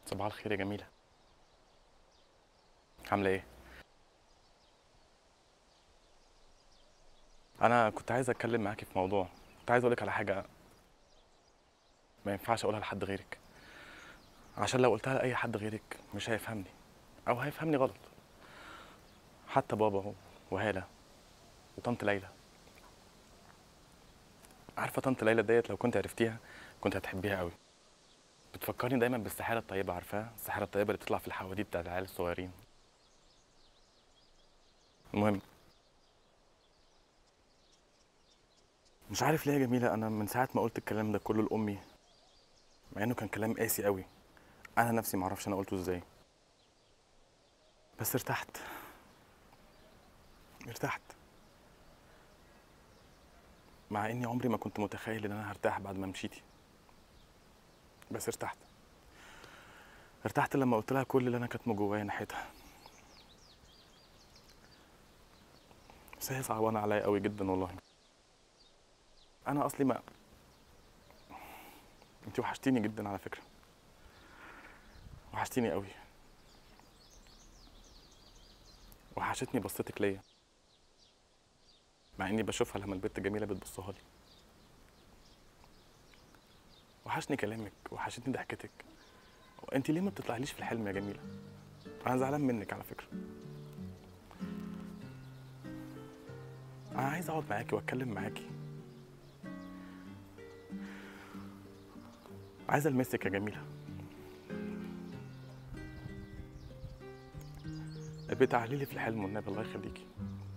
صباح الخير يا جميلة عاملة ايه؟ أنا كنت عايز أتكلم معاكي في موضوع كنت عايز أقولك على حاجة ما ينفعش أقولها لحد غيرك عشان لو قلتها لأي حد غيرك مش هيفهمني أو هيفهمني غلط حتى بابا وهالة وطنط ليلى عارفة طنط ليلى ديت لو كنت عرفتيها كنت هتحبيها قوي بتفكرني دايما بالسحارة الطيبة عارفاها السحارة الطيبة اللي بتطلع في الحواديت بتاعت العيال الصغيرين المهم مش عارف ليه يا جميلة أنا من ساعة ما قلت الكلام ده كله لأمي مع إنه كان كلام قاسي قوي أنا نفسي معرفش أنا قلته إزاي بس ارتحت ارتحت مع إني عمري ما كنت متخيل إن أنا هرتاح بعد ما مشيتي بس ارتحت ارتحت لما قلت لها كل اللي انا كاتمه جوايا ناحيتها بس هي صعبانه عليا قوي جدا والله انا اصلي ما انت وحشتيني جدا على فكره وحشتيني قوي وحشتني بصتك ليا مع اني بشوفها لما البنت جميله بتبصها لي وحشني كلامك وحشتني ضحكتك انت ليه ما بتطلعليش في الحلم يا جميله انا زعلان منك على فكره انا عايز اقعد معاكي واتكلم معاكي عايز المسك يا جميله ابقي تعالي لي في الحلم والنبي الله يخليكي